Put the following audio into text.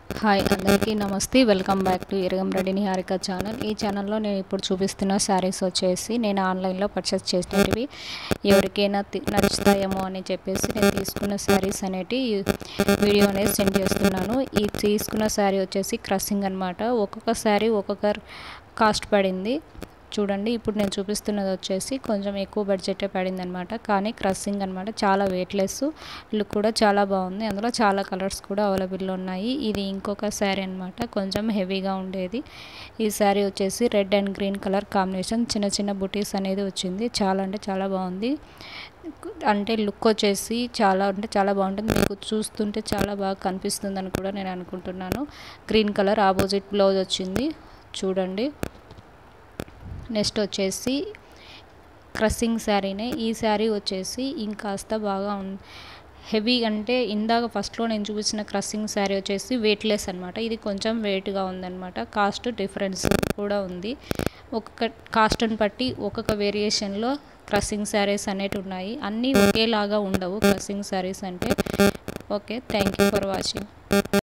hi అందరికీ నమస్తే welcome back to Iragam Reddy Niharika channel ఈ ఛానల్లో నేను ఇప్పుడు చూపిస్తున్న శారీస్ వచ్చేసి నేను ఆన్లైన్లో పర్చేస్ చేసినవి ఎవరికైనా తి- నచ్చుతాయేమో అని చెప్పేసి నేను తీసుకున్న శారీస్ అనేటి వీడియో అనేది సెండ్ చేస్తున్నాను ఈ తీసుకున్న శారీ వచ్చేసి క్రస్సింగ్ అనమాట ఒక్కొక్క శారీ ఒక్కొక్క కాస్ట్ పడింది చూడండి ఇప్పుడు నేను చూపిస్తున్నది వచ్చేసి కొంచెం ఎక్కువ బడ్జెటే పడింది అనమాట కానీ క్రస్సింగ్ అనమాట చాలా వెయిట్లెస్ లుక్ కూడా చాలా బాగుంది అందులో చాలా కలర్స్ కూడా అవైలబుల్లో ఉన్నాయి ఇది ఇంకొక శారీ అనమాట కొంచెం హెవీగా ఉండేది ఈ శారీ వచ్చేసి red and green colour combination చిన్న చిన్న బుటీస్ అనేది వచ్చింది చాలా అంటే చాలా బాగుంది అంటే లుక్ వచ్చేసి చాలా అంటే చాలా బాగుంటుంది మీకు చూస్తుంటే చాలా బాగా కనిపిస్తుంది అని కూడా నేను అనుకుంటున్నాను గ్రీన్ కలర్ ఆపోజిట్ బ్లౌజ్ వచ్చింది చూడండి నెక్స్ట్ వచ్చేసి క్రస్సింగ్ శారీనే ఈ శారీ వచ్చేసి ఇంకాస్త బాగా ఉం హెవీ అంటే ఇందాక ఫస్ట్లో నేను చూపించిన క్రస్సింగ్ శారీ వచ్చేసి వెయిట్లెస్ అనమాట ఇది కొంచెం వెయిట్గా ఉందన్నమాట కాస్ట్ డిఫరెన్స్ కూడా ఉంది ఒక్కొక్క కాస్ట్ని బట్టి ఒక్కొక్క వేరియేషన్లో క్రస్సింగ్ శారీస్ అనేవి ఉన్నాయి అన్నీ ఒకేలాగా ఉండవు క్రస్సింగ్ శారీస్ అంటే okay thank you for watching